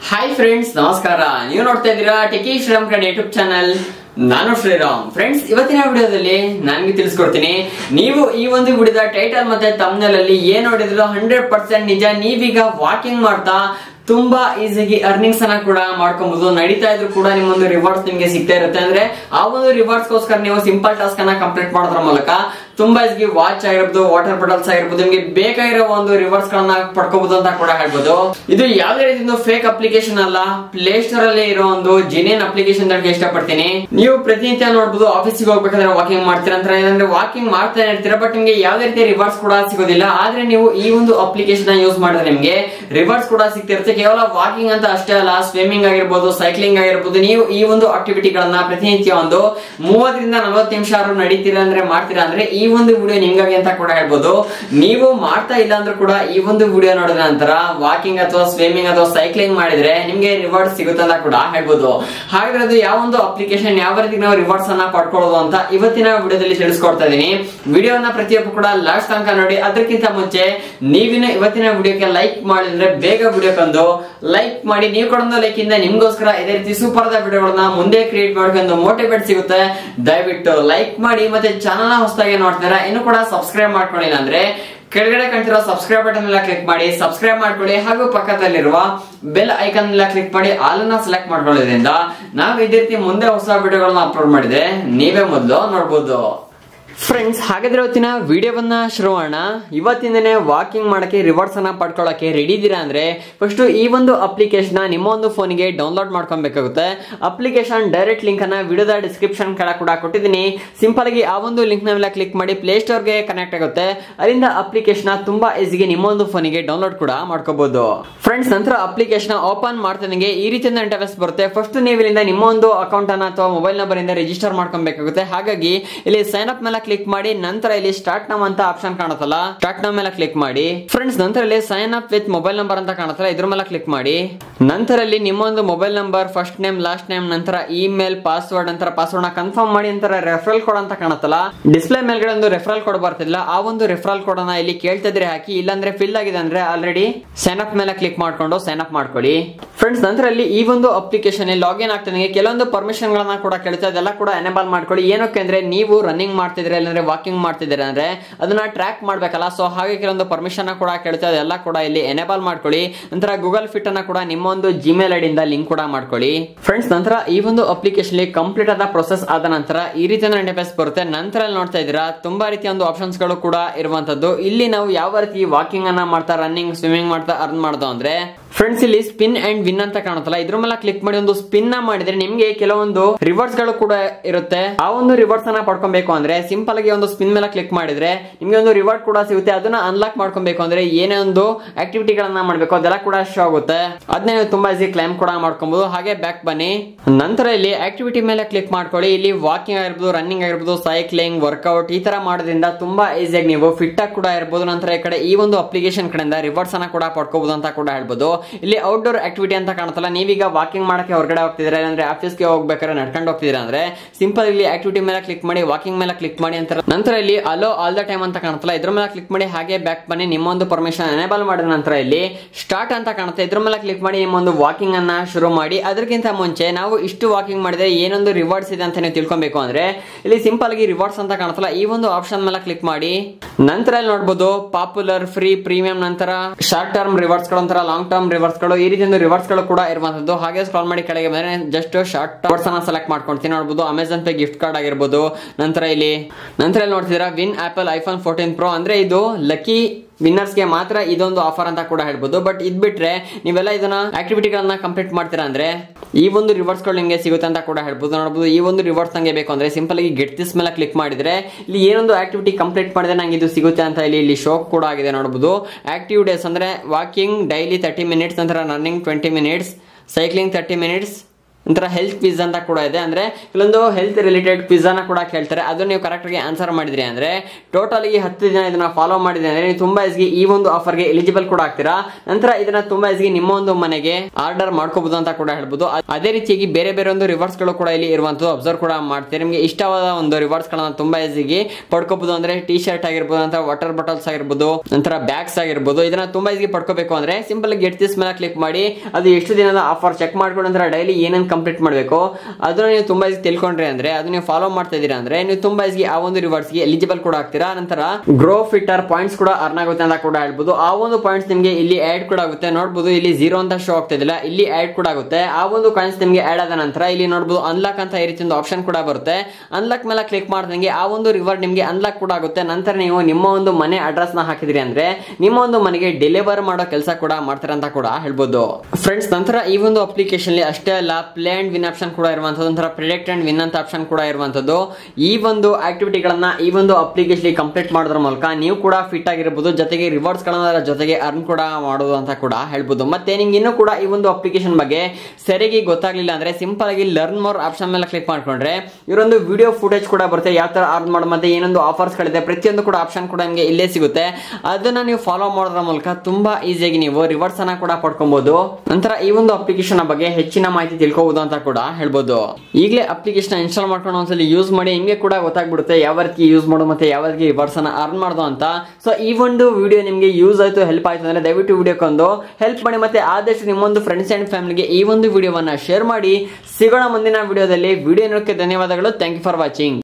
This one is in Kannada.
ಹಾಯ್ ಫ್ರೆಂಡ್ಸ್ ನಮಸ್ಕಾರ ನೀವು ನೋಡ್ತಾ ಇದ್ದೀರಾ ಟೆಕಿ ಶ್ರೀರಾಮ್ ಕಡೆ ಯೂಟ್ಯೂಬ್ ಚಾನಲ್ ನಾನು ಶ್ರೀರಾಮ್ ಫ್ರೆಂಡ್ಸ್ ಇವತ್ತಿನ ವಿಡಿಯೋದಲ್ಲಿ ನನಗೆ ತಿಳಿಸ್ಕೊಡ್ತೀನಿ ನೀವು ಈ ಒಂದು ವಿಡಿಯೋದ ಟೈಟಲ್ ಮತ್ತೆ ತಮ್ನೆಲ್ ಅಲ್ಲಿ ಏನ್ ನೋಡಿದ್ರು ಹಂಡ್ರೆಡ್ ಪರ್ಸೆಂಟ್ ನಿಜ ನೀವೀಗ ವಾಕಿಂಗ್ ಮಾಡ್ತಾ ತುಂಬಾ ಈಸಿಯಾಗಿ ಅರ್ನಿಂಗ್ಸ್ ಅನ್ನ ಕೂಡ ಮಾಡ್ಕೊಬಹುದು ನಡೀತಾ ಇದ್ರು ಕೂಡ ನಿಮ್ಮೊಂದು ರಿವಾರ್ಡ್ಸ್ ನಿಮ್ಗೆ ಸಿಗ್ತಾ ಇರುತ್ತೆ ಅಂದ್ರೆ ಆ ಒಂದು ರಿವಾರ್ಡ್ಸ್ ಗೋಸ್ಕರ ನೀವು ಸಿಂಪಲ್ ಟಾಸ್ಕ್ ಅನ್ನ ಕಂಪ್ಲೀಟ್ ಮಾಡೋದ್ರ ಮೂಲಕ ತುಂಬಾ ಈಸಿಗೆ ವಾಚ್ ಆಗಿರ್ಬೋದು ವಾಟರ್ ಬಾಟಲ್ಸ್ ಆಗಿರ್ಬೋದು ನಿಮ್ಗೆ ಬೇಕಾಗಿರೋ ಒಂದು ರಿವಾರ್ಡ್ಸ್ ಗಳನ್ನ ಪಡ್ಕೋಬಹುದು ಅಂತ ಕೂಡ ಹೇಳ್ಬೋದು ಇದು ಯಾವುದೇ ರೀತಿಯ ಫೇಕ್ ಅಪ್ಲಿಕೇಶನ್ ಅಲ್ಲ ಪ್ಲೇ ಸ್ಟೋರ್ ಅಲ್ಲಿ ಇರೋ ಒಂದು ಜೆನ್ಯನ್ ಅಪ್ಲಿಕೇಶನ್ ಅಂತ ಇಷ್ಟಪಡ್ತೀನಿ ನೀವು ಪ್ರತಿನಿತ್ಯ ನೋಡ್ಬೋದು ಆಫೀಸಿಗೆ ಹೋಗ್ಬೇಕಾದ್ರೆ ವಾಕಿಂಗ್ ಮಾಡ್ತೀರಾ ಅಂತ ಏನಂದ್ರೆ ವಾಕಿಂಗ್ ಮಾಡ್ತಾ ಇರ್ತೀರಾ ಬಟ್ ನಿಮ್ಗೆ ಯಾವುದೇ ರೀತಿಯ ರಿವಾರ್ಡ್ಸ್ ಕೂಡ ಸಿಗೋದಿಲ್ಲ ಆದ್ರೆ ನೀವು ಈ ಒಂದು ಅಪ್ಲಿಕೇಶನ್ ಯೂಸ್ ಮಾಡಿದ್ರೆ ನಿಮ್ಗೆ ರಿವಾರ್ಡ್ಸ್ ಕೂಡ ಸಿಗ್ತಿರುತ್ತೆ ಕೇವಲ ವಾಕಿಂಗ್ ಅಂತ ಅಷ್ಟೇ ಅಲ್ಲ ಸ್ವಿಮ್ಮಿಂಗ್ ಆಗಿರ್ಬೋದು ಸೈಕ್ಲಿಂಗ್ ಆಗಿರ್ಬೋದು ನೀವು ಈ ಒಂದು ಆಕ್ಟಿವಿಟಿಗಳನ್ನ ಪ್ರತಿನಿತ್ಯ ಒಂದು ಮೂವತ್ತರಿಂದ ನಲವತ್ತು ನಿಮಿಷ ನಡೀತೀರಾ ಅಂದ್ರೆ ಮಾಡ್ತೀರಾ ಅಂದ್ರೆ ಈ ಒಂದು ವಿಡಿಯೋ ನಿಮ್ಗಾಗಿ ಅಂತ ಕೂಡ ಹೇಳ್ಬೋದು ನೀವು ಮಾಡ್ತಾ ಇಲ್ಲ ಅಂದ್ರೂ ಕೂಡ ಈ ಒಂದು ವಿಡಿಯೋ ನೋಡಿದ ನಂತರ ವಾಕಿಂಗ್ ಅಥವಾ ಸ್ವಿಮ್ಮಿಂಗ್ ಅಥವಾ ಸೈಕ್ಲಿಂಗ್ ಮಾಡಿದ್ರೆ ನಿಮ್ಗೆ ರಿವಾರ್ಡ್ ಸಿಗುತ್ತೆ ಅಂತ ಕೂಡ ಹೇಳ್ಬೋದು ಹಾಗಾದ್ರೆ ಅದು ಯಾವ ಒಂದು ಅಪ್ಲಿಕೇಶನ್ ಯಾವ ರೀತಿ ನಾವು ರಿವಾರ್ಡ್ಸ್ ಅನ್ನ ಪಡ್ಕೊಳ್ಳೋದು ಅಂತ ಇವತ್ತಿನ ವಿಡಿಯೋದಲ್ಲಿ ತಿಳಿಸ್ಕೊಡ್ತಾ ಇದೀನಿ ವಿಡಿಯೋನ ಪ್ರತಿಯೊಬ್ಬರು ಕೂಡ ಲಾಸ್ಟ್ ತನಕ ನೋಡಿ ಅದಕ್ಕಿಂತ ಮುಂಚೆ ನೀವಿನ ಇವತ್ತಿನ ವಿಡಿಯೋಕ್ಕೆ ಲೈಕ್ ಮಾಡಿದ್ರೆ ಬೇಗ ವಿಡಿಯೋ ಕಂದು ಲೈಕ್ ಮಾಡಿ ನೀವು ಕೊಡೋ ಲೈಕ್ ಇಂದ ನಿಮ್ಗೋಸ್ಕರ ಇದೇ ರೀತಿ ಸೂಪರ್ ಆದ ವಿಡಿಯೋಗಳನ್ನ ಮುಂದೆ ಕ್ರಿಯೇಟ್ ಮಾಡ್ಕೊಂಡು ಮೋಟಿವೇಟ್ ಸಿಗುತ್ತೆ ದಯವಿಟ್ಟು ಲೈಕ್ ಮಾಡಿ ಮತ್ತೆ ಚಾನಲ್ ಹೊಸದಾಗಿ ನೋಡ್ತೀರಾ ಇನ್ನು ಕೂಡ ಸಬ್ಸ್ಕ್ರೈಬ್ ಮಾಡ್ಕೊಂಡಿಲ್ಲ ಅಂದ್ರೆ ಕೆಳಗಡೆ ಕಾಣ್ತಿರೋ ಸಬ್ಸ್ಕ್ರೈಬ್ ಬಟನ್ ಎಲ್ಲ ಕ್ಲಿಕ್ ಮಾಡಿ ಸಬ್ಸ್ಕ್ರೈಬ್ ಮಾಡ್ಕೊಳ್ಳಿ ಹಾಗೂ ಪಕ್ಕದಲ್ಲಿರುವ ಬೆಲ್ ಐಕನ್ ಎಲ್ಲ ಕ್ಲಿಕ್ ಮಾಡಿ ಆಲ್ ಅನ್ನ ಸೆಲೆಕ್ಟ್ ಮಾಡ್ಕೊಳ್ಳೋದ್ರಿಂದ ನಾವು ಇದೇ ರೀತಿ ಮುಂದೆ ಹೊಸ ವಿಡಿಯೋಗಳನ್ನ ಅಪ್ಲೋಡ್ ಮಾಡಿದ್ರೆ ನೀವೇ ಮೊದಲು ನೋಡ್ಬೋದು ಫ್ರೆಂಡ್ಸ್ ಹಾಗಾದ್ರೆ ಇವತ್ತಿನ ವಿಡಿಯೋವನ್ನ ಶುರು ಮಾಡೋಣ ಇವತ್ತಿಂದನೇ ವಾಕಿಂಗ್ ಮಾಡಕ್ಕೆ ರಿವಾರ್ಡ್ಸ್ ಅನ್ನ ಪಡ್ಕೊಳ್ಳಕ್ಕೆ ರೆಡಿ ಇದ್ದೀರಾ ಅಂದ್ರೆ ಫಸ್ಟ್ ಈ ಒಂದು ಅಪ್ಲಿಕೇಶನ್ ನಿಮ್ಮ ಒಂದು ಫೋನ್ಗೆ ಡೌನ್ಲೋಡ್ ಮಾಡ್ಕೊಬೇಕಾಗುತ್ತೆ ಅಪ್ಲಿಕೇಶನ್ ಡೈರೆಕ್ಟ್ ಲಿಂಕ್ ಅನ್ನ ವಿಡಿಯೋದ ಡಿಸ್ಕ್ರಿಪ್ಷನ್ ಕೆಳಗೆ ಕೂಡ ಕೊಟ್ಟಿದ್ದೀನಿ ಸಿಂಪಲ್ ಆಗಿ ಆ ಒಂದು ಲಿಂಕ್ ಮೇಲೆ ಕ್ಲಿಕ್ ಮಾಡಿ ಪ್ಲೇ ಸ್ಟೋರ್ಗೆ ಕನೆಕ್ಟ್ ಆಗುತ್ತೆ ಅಲ್ಲಿಂದ ಅಪ್ಲಿಕೇಶನ್ ತುಂಬಾ ಈಸಿಗೆ ನಿಮ್ಮ ಒಂದು ಫೋನಿಗೆ ಡೌನ್ಲೋಡ್ ಕೂಡ ಮಾಡ್ಕೋಬಹುದು ಫ್ರೆಂಡ್ಸ್ ನಂತರ ಅಪ್ಲಿಕೇಶನ್ ಓಪನ್ ಮಾಡ್ತಿದಂಗೆ ಈ ರೀತಿಯ ಇಂಟರ್ಫೇಸ್ ಬರುತ್ತೆ ಫಸ್ಟ್ ನೀವು ಇಲ್ಲಿಂದ ನಿಮ್ಮ ಒಂದು ಅಕೌಂಟ್ ಅನ್ನ ಅಥವಾ ಮೊಬೈಲ್ ನಂಬರ್ ಇಂದ ರಿಜಿಸ್ಟರ್ ಮಾಡ್ಕೊಬೇಕಾಗುತ್ತೆ ಹಾಗಾಗಿ ಇಲ್ಲಿ ಸೈನ್ ಅಪ್ ಮೇಲೆ ಕ್ಲಿಕ್ ಮಾಡಿ ನಂತರ ಇಲ್ಲಿ ಸ್ಟಾರ್ಟ್ ನಮ್ ಅಂತ ಆಪ್ಷನ್ ಕಾಣುತ್ತಲ್ಲ ಸ್ಟಾರ್ಟ್ ನಮ್ ಮೇಲೆ ಕ್ಲಿಕ್ ಮಾಡಿ ಫ್ರೆಂಡ್ಸ್ ನಂತರ ಇಲ್ಲಿ sign up with mobile number ಅಂತ ಕಾಣುತ್ತಲ್ಲ ಇದ್ರ ಮೇಲೆ ಕ್ಲಿಕ್ ಮಾಡಿ ನಂತರ ಇಲ್ಲಿ ನಿಮ್ಮ ಒಂದು mobile number first name last name ನಂತರ ಇಮೇಲ್ ಪಾಸ್ವರ್ಡ್ ನಂತರ ಪಾಸ್ವರ್ಡ್ ನ ಕನ್ಫರ್ಮ್ ಮಾಡಿ ನಂತರ ರೆಫರಲ್ ಕೋಡ್ ಅಂತ ಕಾಣುತ್ತಲ್ಲ ಡಿಸ್ಪ್ಲೇ ಮೇಲ್ಗಡೆ ಒಂದು ರೆಫರಲ್ ಕೋಡ್ ಬರ್ತಿಲ್ಲ ಆ ಒಂದು ರೆಫರಲ್ ಕೋಡ್ ಅನ್ನ ಇಲ್ಲಿ ಕೇಳ್ತಾ ಇದ್ರೆ ಹಾಕಿ ಇಲ್ಲಾಂದ್ರೆ ಫಿಲ್ ಆಗಿದೆ ಅಂದ್ರೆ ಆಲ್ರೆಡಿ ಸೈನ್ ಅಪ್ ಮೇಲೆ ಕ್ಲಿಕ್ ಮಾಡ್ಕೊಂಡು ಸೈನ್ ಅಪ್ ಮಾಡ್ಕೊಳ್ಳಿ ಫ್ರೆಂಡ್ಸ್ ನಂತರ ಇಲ್ಲಿ ಈ ಒಂದು ಅಪ್ಲಿಕೇಶನ್ ಲಾಗಿನ್ ಆಗ್ತದೆ ಕೆಲವೊಂದು ಪರ್ಮಿಷನ್ ಗಳನ್ನ ಕೂಡ ಕೇಳ್ತಾ ಇದೆಲ್ಲ ಕೂಡ ಎನೇಬಲ್ ಮಾಡ್ಕೊಳ್ಳಿ ಏನಕ್ಕೆ ಅಂದ್ರೆ ನೀವು ರನ್ನಿಂಗ್ ಮಾಡ್ತಿದ್ರೆ ಇಲ್ಲಾಂದ್ರೆ ವಾಕಿಂಗ್ ಮಾಡ್ತಿದ್ರೆ ಅಂದ್ರೆ ಅದನ್ನ ಟ್ರ್ಯಾಕ್ ಮಾಡ್ಬೇಕಲ್ಲ ಸೊ ಹಾಗೆ ಕೆಲವೊಂದು ಪರ್ಮಿಷನ್ ಕೂಡ ಕೇಳ್ತಾ ಇದೆ ಎಲ್ಲ ಕೂಡ ಇಲ್ಲಿ ಎನೇಬಲ್ ಮಾಡ್ಕೊಳ್ಳಿ ನಂತರ ಗೂಗಲ್ ಫಿಟ್ ಅನ್ನ ಕೂಡ ನಿಮ್ಮ ಒಂದು ಜಿಮೇಲ್ ಐಡಿಯಿಂದ ಲಿಂಕ್ ಕೂಡ ಮಾಡ್ಕೊಳ್ಳಿ ಫ್ರೆಂಡ್ಸ್ ನಂತರ ಈ ಒಂದು ಅಪ್ಲಿಕೇಶನ್ ಕಂಪ್ಲೀಟ್ ಆದ ಪ್ರೊಸೆಸ್ ಆದ ನಂತರ ಈ ರೀತಿಯ ಇಂಟರ್ಫೇಸ್ ಬರುತ್ತೆ ನಂತರ ಇಲ್ಲಿ ನೋಡ್ತಾ ಇದ್ದೀರಾ ತುಂಬಾ ರೀತಿಯ ಒಂದು ಆಪ್ಷನ್ಸ್ ಗಳು ಕೂಡ ಇರುವಂತದ್ದು ಇಲ್ಲಿ ನಾವು ಯಾವ ರೀತಿ ವಾಕಿಂಗ್ ಅನ್ನ ಮಾಡ್ತಾ ರನ್ನಿಂಗ್ ಸ್ವಿಮ್ಮಿಂಗ್ ಮಾಡ್ತಾ ಅರ್ನ್ ಮಾಡ್ದೋ ಅಂದ್ರೆ ಫ್ರೆಂಡ್ಸ್ ಇಲ್ಲಿ ಸ್ಪಿನ್ ಅಂಡ್ ವಿನ್ ಅಂತ ಕಾಣುತ್ತಲ್ಲ ಇದ್ರ ಮೇಲೆ ಕ್ಲಿಕ್ ಮಾಡಿ ಒಂದು ಸ್ಪಿನ್ ನ ಮಾಡಿದ್ರೆ ನಿಮ್ಗೆ ಕೆಲವೊಂದು ರಿವಾರ್ಡ್ಸ್ ಗಳು ಕೂಡ ಇರುತ್ತೆ ಆ ಒಂದು ರಿವಾರ್ಡ್ಸ್ ಅನ್ನ ಪಡ್ಕೊಬೇಕು ಅಂದ್ರೆ ಸಿಂಪಲ್ ಆಗಿ ಒಂದು ಸ್ಪಿನ್ ಮೇಲೆ ಕ್ಲಿಕ್ ಮಾಡಿದ್ರೆ ನಿಮ್ಗೆ ಒಂದು ರಿವಾರ್ಡ್ ಕೂಡ ಸಿಗುತ್ತೆ ಅದನ್ನ ಅನ್ಲಾಕ್ ಮಾಡ್ಕೊಬೇಕು ಅಂದ್ರೆ ಏನೇ ಒಂದು ಆಕ್ಟಿವಿಟಿ ಗಳನ್ನ ಮಾಡ್ಬೇಕು ಅದೆಲ್ಲ ಕೂಡ ಶೋ ಆಗುತ್ತೆ ಅದನ್ನ ನೀವು ತುಂಬಾ ಈಸಿ ಕ್ಲೈಮ್ ಕೂಡ ಮಾಡ್ಕೊಬಹುದು ಹಾಗೆ ಬ್ಯಾಕ್ ಬನ್ನಿ ನಂತರ ಇಲ್ಲಿ ಆಕ್ಟಿವಿಟಿ ಮೇಲೆ ಕ್ಲಿಕ್ ಮಾಡ್ಕೊಳ್ಳಿ ಇಲ್ಲಿ ವಾಕಿಂಗ್ ಆಗಿರ್ಬೋದು ರನ್ನಿಂಗ್ ಆಗಿರ್ಬೋದು ಸೈಕ್ಲಿಂಗ್ ವರ್ಕೌಟ್ ಈ ತರ ಮಾಡೋದ್ರಿಂದ ತುಂಬಾ ಈಸಿಯಾಗಿ ನೀವು ಫಿಟ್ ಆಗಿ ಕೂಡ ಇರಬಹುದು ನಂತರ ಈ ಕಡೆ ಈ ಒಂದು ಅಪ್ಲಿಕೇಶನ್ ಕಡೆಯಿಂದ ರಿವಾರ್ಡ್ಸ್ ಅನ್ನ ಕೂಡ ಪಡ್ಕೋಬಹುದು ಅಂತ ಕೂಡ ಹೇಳ್ಬೋದು ಇಲ್ಲಿ ಔಟ್ಡೋರ್ ಆಕ್ಟಿವಿಟಿ ಅಂತ ಕಾಣುತ್ತಲ್ಲ ನೀವೀಗ ವಾಕಿಂಗ್ ಮಾಡಕ್ಕೆ ಹೊರಗಡೆ ಹೋಗ್ತಿದ್ರೆ ಅಂದ್ರೆ ಆಫೀಸ್ಗೆ ಹೋಗ್ಬೇಕಾದ್ರೆ ನಡ್ಕೊಂಡು ಹೋಗ್ತಿದ್ರೆ ಅಂದ್ರೆ ಸಿಂಪಲ್ ಇಲ್ಲಿ ಆಕ್ಟಿವಿಟಿ ಮೇಲೆ ಕ್ಲಿಕ್ ಮಾಡಿ ವಾಕಿಂಗ್ ಮೇಲೆ ಕ್ಲಿಕ್ ಮಾಡಿ ಅಂತ ನಂತರ ಇಲ್ಲಿ ಅಲೋ ಆಲ್ ದ ಟೈಮ್ ಅಂತ ಕಾಣುತ್ತಲ್ಲ ಇದ್ರ ಮೇಲೆ ಕ್ಲಿಕ್ ಮಾಡಿ ಹಾಗೆ ಬ್ಯಾಕ್ ಬನ್ನಿ ನಿಮ್ಮ ಒಂದು ಪರ್ಮಿಷನ್ ಎನೇಬಲ್ ಮಾಡಿದ ನಂತರ ಇಲ್ಲಿ ಸ್ಟಾರ್ಟ್ ಅಂತ ಕಾಣುತ್ತೆ ಇದ್ರ ಮೇಲೆ ಕ್ಲಿಕ್ ಮಾಡಿ ನಿಮ್ಮ ಒಂದು ವಾಕಿಂಗ್ ಅನ್ನ ಶುರು ಮಾಡಿ ಅದಕ್ಕಿಂತ ಮುಂಚೆ ನಾವು ಇಷ್ಟು ವಾಕಿಂಗ್ ಮಾಡಿದ್ರೆ ಏನೊಂದು ರಿವಾರ್ಡ್ಸ್ ಇದೆ ಅಂತ ನೀವು ತಿಳ್ಕೊಬೇಕು ಅಂದ್ರೆ ಇಲ್ಲಿ ಸಿಂಪಲ್ ಆಗಿ ರಿವಾರ್ಡ್ಸ್ ಅಂತ ಕಾಣುತ್ತಲ್ಲ ಈ ಒಂದು ಆಪ್ಷನ್ ಮೇಲೆ ಕ್ಲಿಕ್ ಮಾಡಿ ನಂತರ ಇಲ್ಲಿ ನೋಡಬಹುದು ಪಾಪ್ಯುಲರ್ ಫ್ರೀ ಪ್ರೀಮಿಯಂ ನಂತರ ಶಾರ್ಟ್ ಟರ್ಮ್ ರಿವಾರ್ಡ್ಸ್ ಗಳು ನಂತರ ಲಾಂಗ್ ಟರ್ಮ್ ರಿವಾರ್ಡ್ಸ್ ಗಳು ಈ ರೀತಿಯ ರಿವಾರ್ಡ್ಸ್ ಗಳು ಕೂಡ ಇರುವಂತದ್ದು ಹಾಗೆ ಸ್ಕ್ರಾಲ್ ಮಾಡಿ ಕೆಳಗೆ ಬಂದ್ರೆ ಜಸ್ಟ್ ಶಾರ್ಟ್ ರಿವಾರ್ಡ್ಸ್ ಅನ್ನ ಸೆಲೆಕ್ಟ್ ಮಾಡ್ಕೊಳ್ತೀನಿ ನೋಡಬಹುದು ಅಮೆಝಾನ್ ಪೇ ಗಿಫ್ಟ್ ಕಾರ್ಡ್ ಆಗಿರ್ಬೋದು ನಂತರ ಇಲ್ಲಿ ನಂತರ ಇಲ್ಲಿ ನೋಡ್ತಿದ್ದೀರಾ win Apple iPhone fourteen pro ಅಂದ್ರೆ ಇದು ಲಕ್ಕಿ ವಿನ್ನರ್ಸ್ಗೆ ಮಾತ್ರ ಇದೊಂದು ಆಫರ್ ಅಂತ ಕೂಡ ಹೇಳ್ಬೋದು ಬಟ್ ಇದ್ ಬಿಟ್ರೆ ನೀವೆಲ್ಲ ಇದನ್ನ ಆಕ್ಟಿವಿಟಿಗಳನ್ನ ಕಂಪ್ಲೀಟ್ ಮಾಡ್ತೀರಾ ಅಂದ್ರೆ ಈ ಒಂದು ರಿವಾರ್ಡ್ಸ್ ಗಳು ನಿಮಗೆ ಸಿಗುತ್ತೆ ಅಂತ ಕೂಡ ಹೇಳ್ಬೋದು ನೋಡಬಹುದು ಈ ಒಂದು ರಿವಾರ್ಡ್ಸ್ ನಂಗೆ ಬೇಕು ಅಂದ್ರೆ ಸಿಂಪಲ್ ಆಗಿ ಗೆಟ್ ದಿಸ್ ಮೇಲೆ ಕ್ಲಿಕ್ ಮಾಡಿದ್ರೆ ಇಲ್ಲಿ ಏನೊಂದು ಆಕ್ಟಿವಿಟಿ ಕಂಪ್ಲೀಟ್ ಮಾಡಿದ್ರೆ ನಂಗೆ ಇದು ಸಿಗುತ್ತೆ ಅಂತ ಇಲ್ಲಿ ಇಲ್ಲಿ ಶೋ ಕೂಡ ಆಗಿದೆ ನೋಡಬಹುದು ಆಕ್ಟಿವ್ ಡೇಸ್ ಅಂದ್ರೆ ವಾಕಿಂಗ್ ಡೈಲಿ ತರ್ಟಿ ಮಿನಿಟ್ಸ್ ನಂತರ running twenty minutes cycling thirty minutes ಒಂಥರ ಹೆಲ್ತ್ ಕ್ವಿಸ್ ಅಂತ ಕೂಡ ಇದೆ ಅಂದ್ರೆ ಕೆಲವೊಂದು ಹೆಲ್ತ್ ರಿಲೇಟೆಡ್ ಕ್ವಿಸ್ ಅನ್ನ ಕೂಡ ಕೇಳ್ತಾರೆ ಅದನ್ನ ನೀವು ಕರೆಕ್ಟ್ ಆಗಿ ಆನ್ಸರ್ ಮಾಡಿದ್ರಿ ಅಂದ್ರೆ ಟೋಟಲ್ ಆಗಿ ಹತ್ತು ದಿನ ಇದನ್ನ ಫಾಲೋ ಮಾಡಿದ್ರಿ ಅಂದ್ರೆ ನೀವು ತುಂಬಾ ಈಸಿಗೆ ಈ ಒಂದು ಆಫರ್ಗೆ ಎಲಿಜಿಬಲ್ ಕೂಡ ಆಗ್ತೀರಾ ನಂತರ ಇದನ್ನ ತುಂಬಾ ಈಸಿಗೆ ನಿಮ್ಮ ಒಂದು ಮನೆಗೆ ಆರ್ಡರ್ ಮಾಡ್ಕೋಬಹುದು ಅಂತ ಕೂಡ ಹೇಳ್ಬೋದು ಅ- ಅದೇ ರೀತಿಯಾಗಿ ಬೇರೆ ಬೇರೆ ಒಂದು ರಿವಾರ್ಡ್ಸ್ ಗಳು ಕೂಡ ಇಲ್ಲಿ ಇರುವಂತದ್ದು ಅಬ್ಸರ್ವ್ ಕೂಡ ಮಾಡ್ತೀರಿ ನಿಮಗೆ ಇಷ್ಟವಾದ ಒಂದು ರಿವಾರ್ಡ್ಸ್ ಗಳನ್ನ ತುಂಬಾ ಈಸಿಗೆ ಪಡ್ಕೋಬಹುದು ಅಂದ್ರೆ ಟಿ ಶರ್ಟ್ ಆಗಿರ್ಬೋದು ನಂತರ ವಾಟರ್ ಬಾಟಲ್ಸ್ ಆಗಿರ್ಬೋದು ನಂತರ ಬ್ಯಾಗ್ಸ್ ಆಗಿರ್ಬೋದು ಇದನ್ನ ತುಂಬಾ ಈಸಿಗೆ ಪಡ್ಕೋಬೇಕು ಅಂದ್ರೆ ಸಿಂಪಲ್ ಗೆಟ್ ದಿಸ್ ಮೇಲೆ ಕ್ಲಿಕ್ ಮಾಡಿ ಅದು ಎಷ್ಟು ದಿನದ ಆಫರ್ ಚೆಕ್ ಮಾಡ್ಕೊಂಡು ನಂತರ ಡೈಲಿ ಏನೇನು ಕಂಪ್ಲೀಟ್ ಮಾಡಬೇಕು ಅದನ್ನ ನೀವು ತುಂಬಾ ಈಸಿ ತಿಳ್ಕೊಂಡ್ರಿ ಅಂದ್ರೆ ಅದು ನೀವು ಫಾಲೋ ಮಾಡ್ತಾ ಇದೀರಾ ಅಂದ್ರೆ ನೀವು ತುಂಬಾ ಈಸಿ ಆ ಒಂದು rewards ಗೆ ಎಲಿಜಿಬಲ್ ಕೂಡ ಆಗ್ತೀರಾ ನಂತರ ಗ್ರೋ ಫಿಟರ್ ಪಾಯಿಂಟ್ಸ್ ಕೂಡ ಅರ್ನ್ ಆಗುತ್ತೆ ಅಂತ ಕೂಡ ಹೇಳ್ಬೋದು ಆ ಒಂದು ಪಾಯಿಂಟ್ಸ್ ನಿಮಗೆ ಇಲ್ಲಿ ಆಡ್ ಕೂಡ ಆಗುತ್ತೆ ನೋಡ್ಬೋದು ಇಲ್ಲಿ ಜೀರೋ ಅಂತ ಶೋ ಆಗ್ತಾ ಇದಿಲ್ಲ ಇಲ್ಲಿ ಆಡ್ ಕೂಡ ಆಗುತ್ತೆ ಆ ಒಂದು ಕಾಯಿನ್ಸ್ ನಿಮಗೆ ಆಡ್ ಆದ ನಂತರ ಇಲ್ಲಿ ನೋಡ್ಬೋದು ಅನ್ಲಾಕ್ ಅಂತ ಈ ರೀತಿ ಒಂದು ಆಪ್ಷನ್ ಕೂಡ ಬರುತ್ತೆ ಅನ್ಲಾಕ್ ಮೇಲೆ ಕ್ಲಿಕ್ ಮಾಡ್ದಂಗೆ ಆ ಒಂದು ರಿವಾರ್ಡ್ ನಿಮಗೆ ಅನ್ಲಾಕ್ ಕೂಡ ಆಗುತ್ತೆ ನಂತರ ನೀವು ನಿಮ್ಮ ಒಂದು ಮನೆ ಅಡ್ರೆಸ್ ನ ಹಾಕಿದ್ರಿ ಅಂದ್ರೆ ನಿಮ್ಮ ಒಂದು ಮನೆಗೆ ಡೆಲಿವರ್ ಮಾಡೋ ಕೆಲಸ ಕೂಡ ಮಾಡ್ತಾರೆ ಅಂತ ಕೂಡ ಹೇಳ್ಬೋದು ಫ್ರೆಂಡ್ಸ್ ನಂತರ ಈ ಒಂದು ಅಪ್ಲಿಕೇಶನ್ ಅಷ್ಟೇ ಅಲ್ಲ ಪ್ಲೇ ಅಂಡ್ ವಿನ್ ಆಪ್ಷನ್ ಕೂಡ ಇರುವಂತದ್ದು ನಂತರ ಪ್ರಿಡೆಕ್ಟ್ ಅಂಡ್ ವಿನ್ ಅಂತ ಆಪ್ಷನ್ ಕೂಡ ಇರುವಂತದ್ದು ಈ ಒಂದು ಆಕ್ಟಿವಿಟಿಗಳನ್ನ ಈ ಒಂದು ಅಪ್ಲಿಕೇಶನ್ ಕಂಪ್ಲೀಟ್ ಮಾಡೋದ್ರ ಮೂಲಕ ನೀವು ಕೂಡ ಫಿಟ್ ಆಗಿರ್ಬೋದು ಜೊತೆಗೆ ರಿವಾರ್ಡ್ಸ್ ಗಳನ್ನ ಜೊತೆಗೆ ಅರ್ನ್ ಕೂಡ ಮಾಡೋದು ಅಂತ ಕೂಡ ಹೇಳ್ಬೋದು ಮತ್ತೆ ನಿಮ್ಗೆ ಇನ್ನೂ ಕೂಡ ಈ ಒಂದು ಅಪ್ಲಿಕೇಶನ್ ಬಗ್ಗೆ ಸರಿಯಾಗಿ ಗೊತ್ತಾಗ್ಲಿಲ್ಲ ಅಂದ್ರೆ ಸಿಂಪಲ್ ಆಗಿ ಲರ್ನ್ ಮೋರ್ ಆಪ್ಷನ್ ಮೇಲೆ ಕ್ಲಿಕ್ ಮಾಡ್ಕೊಂಡ್ರೆ ಇವರೊಂದು ವಿಡಿಯೋ ಫುಟೇಜ್ ಕೂಡ ಬರುತ್ತೆ ಯಾವ ತರ ಅರ್ನ್ ಮಾಡೋದು ಮತ್ತೆ ಏನೊಂದು ಆಫರ್ಸ್ ಗಳಿದೆ ಪ್ರತಿಯೊಂದು ಕೂಡ ಆಪ್ಷನ್ ಕೂಡ ನಿಮಗೆ ಇಲ್ಲೇ ಸಿಗುತ್ತೆ ಅದನ್ನ ನೀವು ಫಾಲೋ ಮಾಡೋದ್ರ ಮೂಲಕ ತುಂಬಾ ಈಸಿಯಾಗಿ ನೀವು ರಿವಾರ್ಡ್ಸ್ ಅನ್ನ ಕೂಡ ಪಡ್ಕೊಬಹುದು ನಂತರ ಈ ಒಂದು ಅಪ್ಲಿಕೇಶನ್ ಬಗ್ಗೆ ಹೆಚ್ಚಿನ ಮಾಹಿತಿ ತಿಳ್ಕೋಬಹುದು ಅಂತ ಕೂಡ ಹೇಳ್ಬೋದು ಈಗಲೇ ಅಪ್ಲಿಕೇಶನ್ ಇನ್ಸ್ಟಾಲ್ ಮಾಡ್ಕೊಂಡು ಒಂದ್ಸಲಿ ಯೂಸ್ ಮಾಡಿ ಹಿಂಗೆ ಕೂಡ ಗೊತ್ತಾಗ್ಬಿಡುತ್ತೆ ಯಾವ ರೀತಿ ಯೂಸ್ ಮಾಡೋದು ಮತ್ತೆ ಯಾವ ರೀತಿ ರಿವಾರ್ಡ್ಸ್ ಅನ್ನ ಅರ್ನ್ ಮಾಡೋದು ಅಂತ ಸೊ ಈ ಒಂದು ವಿಡಿಯೋ ನಿಮಗೆ ಯೂಸ್ ಆಯ್ತು ಹೆಲ್ಪ್ ಆಯ್ತು ಅಂದ್ರೆ ದಯವಿಟ್ಟು ವಿಡಿಯೋಕ್ಕೊಂದು ಹೆಲ್ಪ್ ಮಾಡಿ ಮತ್ತೆ ಆದಷ್ಟು ನಿಮ್ಮೊಂದು ಫ್ರೆಂಡ್ಸ್ ಅಂಡ್ ಫ್ಯಾಮಿಲಿಗೆ ಈ ಒಂದು ವಿಡಿಯೋವನ್ನ ಶೇರ್ ಮಾಡಿ ಸಿಗೋಣ ಮುಂದಿನ ವಿಡಿಯೋದಲ್ಲಿ ವಿಡಿಯೋ ನೋಡಕ್ಕೆ ಧನ್ಯವಾದಗಳು ಥ್ಯಾಂಕ್ ಯು ಫಾರ್ ವಾಚಿಂಗ್